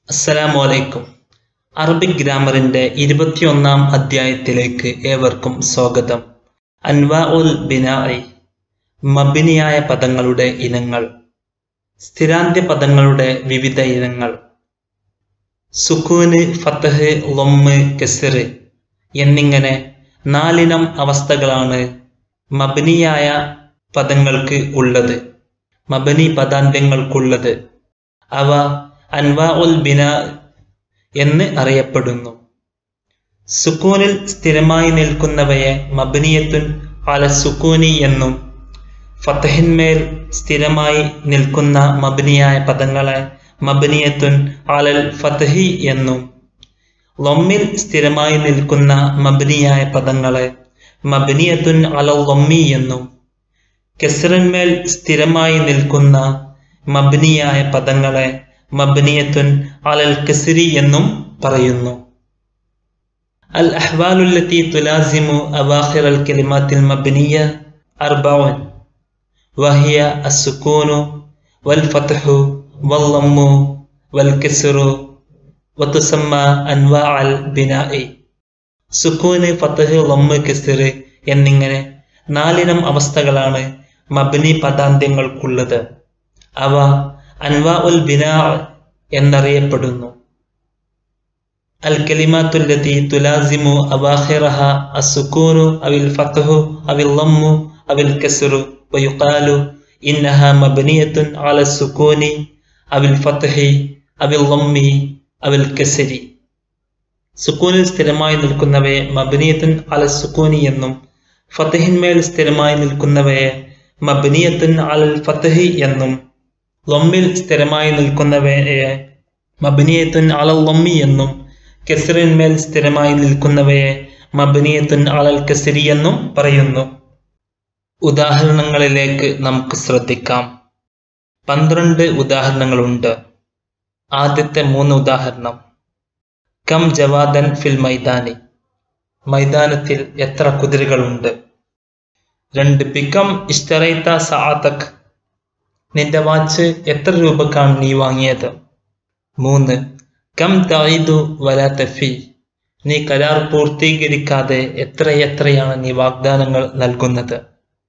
അസ്സലാമു അലൈക്കും അറബിക് ഗ്രാമറിന്റെ ഇരുപത്തിയൊന്നാം അധ്യായത്തിലേക്ക് ഏവർക്കും സ്വാഗതം അൻവാ ഉൽ ബിനായി മബിനിയായ പദങ്ങളുടെ ഇനങ്ങൾ സ്ഥിരാന്ത്യ പദങ്ങളുടെ വിവിധ ഇനങ്ങൾ സുക്കൂന് ഫത്തഹ് ലൊമ്മ് കെസറ് എന്നിങ്ങനെ നാലിനം അവസ്ഥകളാണ് മബനിയായ പദങ്ങൾക്ക് ഉള്ളത് മബനി പദാന്ത്യങ്ങൾക്കുള്ളത് അവ അൻവാ ഉൽ ബിന എന്ന് അറിയപ്പെടുന്നു സുക്കൂനിൽ സ്ഥിരമായി നിൽക്കുന്നവയെ മബനിയത്തുൻ അല സുക്കൂനി എന്നും ഫത്തഹിന്മേൽ സ്ഥിരമായി നിൽക്കുന്ന മബനിയായ പദങ്ങളെ മബനിയത്തുൻ അലൽ ഫത്തഹി എന്നും ലൊമ്മിൽ സ്ഥിരമായി നിൽക്കുന്ന മബനിയായ പദങ്ങളെ മബനിയത്തുൻ അലൽ ലൊമ്മി എന്നും കെസറിന്മേൽ സ്ഥിരമായി നിൽക്കുന്ന മബനിയായ പദങ്ങളെ മബനിയത്തുൻ അലൽ കസിരി എന്നും പറയുന്നു അൽ അഹ്വാലുല്ലത്തി തുലാസിമു അവാഖിർ അൽ കലിമാത്തിൽ മബനിയ അർബൗൻ വഹിയ അസുക്കൂനു വൽ ഫത്ഹു വല്ലമ്മു വൽ കസിറു വത്തുസമ്മ അൻവാ അൽ ബിനായി സുക്കൂന് ഫത്തഹ് ലമ്മ് കസിറ് എന്നിങ്ങനെ നാലിനം അവസ്ഥകളാണ് മബനി പദാന്ത്യങ്ങൾക്കുള്ളത് അവ അൻവാ ഉൽ ബിനാ എന്നറിയപ്പെടുന്നു അൽ കലിമാത്തുല്ലതി തുലാസിമു അവാഖിറഹ അസുക്കൂനു അവിൽ ഫത്തഹു അവിൽ ലമ്മു അവിൽ കസറു വയുഖാലു ഇന്നഹ മബനിയത്തുൻ അല സുക്കൂനി അവിൽ ഫത്തഹി അവിൽ ലമ്മി അവിൽ കസരി സുക്കൂനിൽ സ്ഥിരമായി നിൽക്കുന്നവയെ മബനിയത്തുൻ അല സുക്കൂനി എന്നും ഫത്തഹിന്മേൽ സ്ഥിരമായി നിൽക്കുന്നവയെ മബനിയത്തുൻ അലൽ ഫത്തഹി എന്നും ലൊമ്മിൽ സ്ഥിരമായി നിൽക്കുന്നവയെ മബനിയത്തുൻ അലൽ ലൊമ്മി എന്നും കെസറിന്മേൽ സ്ഥിരമായി നിൽക്കുന്നവയെ മബനിയത്തുൻ അലൽ കസരി എന്നും പറയുന്നു ഉദാഹരണങ്ങളിലേക്ക് നമുക്ക് ശ്രദ്ധിക്കാം പന്ത്രണ്ട് ഉദാഹരണങ്ങളുണ്ട് ആദ്യത്തെ മൂന്ന് ഉദാഹരണം കം ജവാദൻ ഫിൽ മൈതാനി മൈതാനത്തിൽ എത്ര കുതിരകളുണ്ട് രണ്ട് ബിക്കം ഇഷ്ടറൈത്ത സാതക് നിന്റെ വാച്ച് എത്ര രൂപക്കാണ് നീ വാങ്ങിയത് മൂന്ന് കം തായിദു വല തഫി നീ കരാർ പൂർത്തീകരിക്കാതെ എത്രയെത്രയാണ് നീ വാഗ്ദാനങ്ങൾ നൽകുന്നത്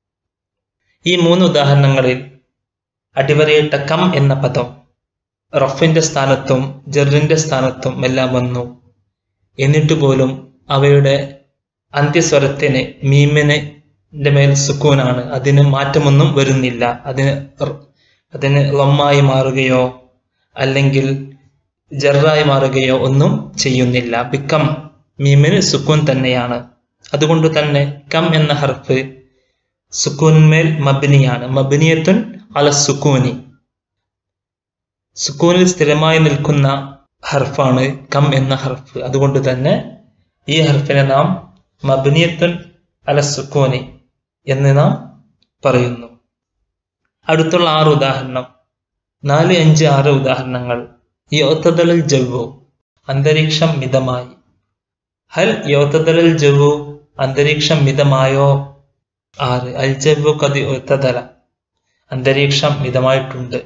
ഈ മൂന്ന് ഉദാഹരണങ്ങളിൽ അടിവരയിട്ട കം എന്ന പദം റഫിന്റെ സ്ഥാനത്തും ജറിന്റെ സ്ഥാനത്തും എല്ലാം വന്നു എന്നിട്ട് പോലും അവയുടെ അന്ത്യസ്വരത്തിന് മീമിന് മേൽ സുക്കൂനാണ് അതിന് മാറ്റമൊന്നും വരുന്നില്ല അതിന് അതിന് ലമ്മായി മാറുകയോ അല്ലെങ്കിൽ ജറായി മാറുകയോ ഒന്നും ചെയ്യുന്നില്ല ബിക്കം മീമിന് സുക്കൂൻ തന്നെയാണ് അതുകൊണ്ട് തന്നെ കം എന്ന ഹർഫ് സുക്കൂൻമേൽ മബിനിയാണ് മബിനിയത്തുൻ അല സുക്കൂനി സുക്കൂനിൽ സ്ഥിരമായി നിൽക്കുന്ന ഹർഫാണ് കം എന്ന ഹർഫ് അതുകൊണ്ട് തന്നെ ഈ ഹർഫിനെ നാം മബിനിയത്തുൻ അല സുക്കൂനി എന്ന് നാം പറയുന്നു അടുത്തുള്ള ആറ് ഉദാഹരണം നാല് അഞ്ച് ആറ് ഉദാഹരണങ്ങൾ യോത്തദലിൽ ജവ്വു അന്തരീക്ഷം മിതമായി ഹൽ യോത്തദലിൽ ജവ്വു അന്തരീക്ഷം മിതമായോ ആറ് അൽ ജവ്വു കതി ഒത്തതല അന്തരീക്ഷം മിതമായിട്ടുണ്ട്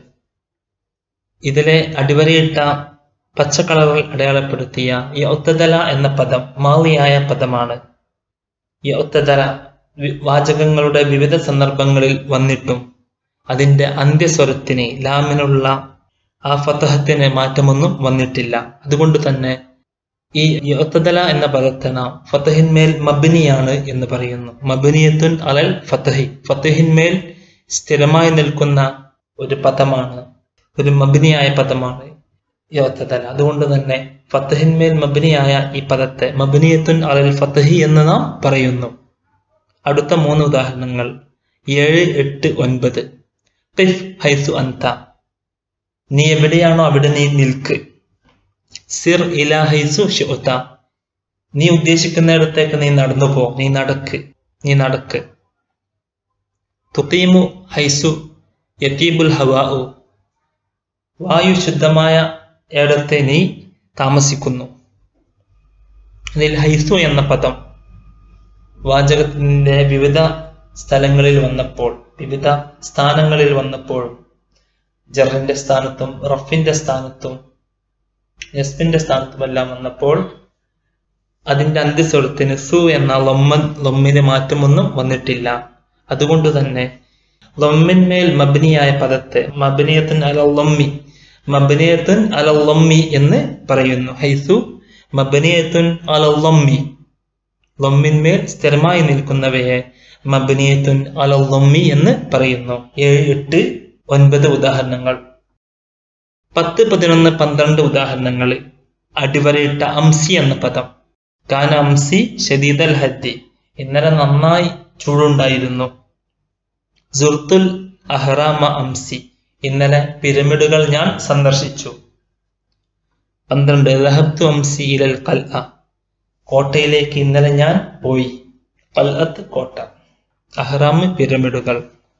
ഇതിലെ അടിവരയിട്ട പച്ച കളറിൽ അടയാളപ്പെടുത്തിയ യോത്തദല എന്ന പദം മാളിയായ പദമാണ് യോത്തദല വാചകങ്ങളുടെ വിവിധ സന്ദർഭങ്ങളിൽ വന്നിട്ടും അതിന്റെ അന്ത്യസ്വരത്തിന് ലാമിനുള്ള ആ ഫതഹത്തിന് മാറ്റമൊന്നും വന്നിട്ടില്ല അതുകൊണ്ട് തന്നെ ഈ യോത്തദല എന്ന പദത്തെ നാം ഫതഹിന്മേൽ മബിനിയാണ് എന്ന് പറയുന്നു മബിനിയത്തുൻ അലൽ ഫതഹി ഫതഹിന്മേൽ സ്ഥിരമായി നിൽക്കുന്ന ഒരു പദമാണ് ഒരു മബിനിയായ പദമാണ് യോത്തദല അതുകൊണ്ട് തന്നെ ഫത്തഹിന്മേൽ മബിനിയായ ഈ പദത്തെ മബിനിയത്തുൻ അലൽ ഫതഹി എന്ന് നാം പറയുന്നു അടുത്ത മൂന്ന് ഉദാഹരണങ്ങൾ ഏഴ് എട്ട് ഒൻപത് ഖിഫ് ഹൈസു അന്ത നീ എവിടെയാണോ അവിടെ നീ നിൽക്ക് സിർ ഇല ഹൈസു ഷുത്ത നീ ഉദ്ദേശിക്കുന്നിടത്തേക്ക് നീ നടന്നു പോ നീ നടക്ക് നീ നടക്ക് തുക്കീമു ഹൈസു യത്തീബുൽ ഹവാഉ വായു ശുദ്ധമായ ഇടത്തെ നീ താമസിക്കുന്നു ഇതിൽ ഹൈസു എന്ന പദം വാചകത്തിന്റെ വിവിധ സ്ഥലങ്ങളിൽ വന്നപ്പോൾ വിവിധ സ്ഥാനങ്ങളിൽ വന്നപ്പോഴും ജറിന്റെ സ്ഥാനത്തും റഫിന്റെ സ്ഥാനത്തും നെസ്ബിന്റെ സ്ഥാനത്തുമെല്ലാം വന്നപ്പോൾ അതിന്റെ അന്ത്യസ്വരത്തിന് സു എന്ന ലൊമ്മ ലൊമ്മിന് മാറ്റമൊന്നും വന്നിട്ടില്ല അതുകൊണ്ട് തന്നെ ലൊമ്മിന്മേൽ മബിനിയായ പദത്തെ മബിനിയത്തുൻ അലൊമ്മി മബിനിയത്തുൻ അലൊമ്മി എന്ന് പറയുന്നു ഹൈസു മബിനിയത്തുൻ അലൊമ്മി ലൊമ്മിന്മേൽ സ്ഥിരമായി നിൽക്കുന്നവയെ മബിനിയത്തുൻ അലൊമ്മി എന്ന് പറയുന്നു ഏഴ് എട്ട് ഒൻപത് ഉദാഹരണങ്ങൾ പത്ത് പതിനൊന്ന് പന്ത്രണ്ട് ഉദാഹരണങ്ങൾ അടിവരയിട്ട അംസി എന്ന പദം കാന അംസി ഷദീദൽ ഹദ്ദി ഇന്നലെ നന്നായി ചൂടുണ്ടായിരുന്നു സുർത്തുൽ അഹ്റാമ അംസി ഇന്നലെ പിരമിഡുകൾ ഞാൻ സന്ദർശിച്ചു പന്ത്രണ്ട് ലഹബ്തു അംസി ഇലൽ കൽ കോട്ടയിലേക്ക് ഇന്നലെ ഞാൻ പോയി കൽഅത്ത് കോട്ട അഹ്റാം പിരമിഡുകൾ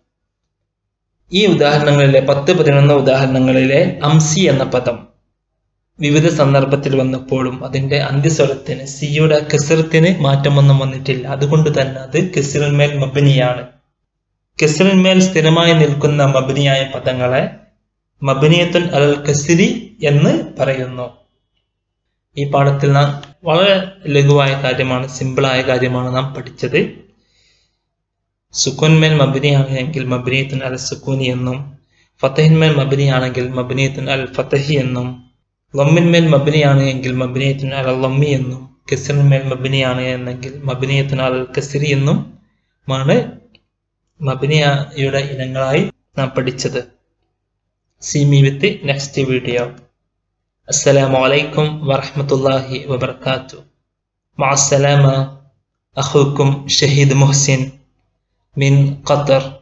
ഈ ഉദാഹരണങ്ങളിലെ പത്ത് പതിനൊന്ന് ഉദാഹരണങ്ങളിലെ അംസി എന്ന പദം വിവിധ സന്ദർഭത്തിൽ വന്നപ്പോഴും അതിന്റെ അന്ത്യസ്വരത്തിന് സിയുടെ കെസറത്തിന് മാറ്റമൊന്നും വന്നിട്ടില്ല അതുകൊണ്ട് തന്നെ അത് കെസറിന്മേൽ മബനിയാണ് കെസറിന്മേൽ സ്ഥിരമായി നിൽക്കുന്ന മബനിയായ പദങ്ങളെ മബനിയത്തുൻ അലൽ കസിരി എന്ന് പറയുന്നു ഈ പാഠത്തിൽ നാം വളരെ ലഘുവായ കാര്യമാണ് സിമ്പിളായ കാര്യമാണ് നാം പഠിച്ചത് സുക്കൂൻമേൽ മബിനിയാണെങ്കിൽ മബിനിയത്തുൻ അൽ സുക്കൂനി എന്നും ഫത്തഹിന്മേൽ മബിനിയാണെങ്കിൽ മബിനിയത്തുൻ അൽ ഫത്തഹി എന്നും ലമ്മിന്മേൽ മബിനിയാണ് എങ്കിൽ മബിനിയത്തുൻ അൽ ലമ്മി എന്നും കെസറിന്മേൽ മബിനിയാണ് എന്നെങ്കിൽ മബിനിയത്തുൻ അൽ കസിരി എന്നും ആണ് മബിനിയയുടെ ഇനങ്ങളായി നാം പഠിച്ചത് see me with next video السلام عليكم ورحمة الله وبركاته مع السلامة أخوكم شهيد محسن من قطر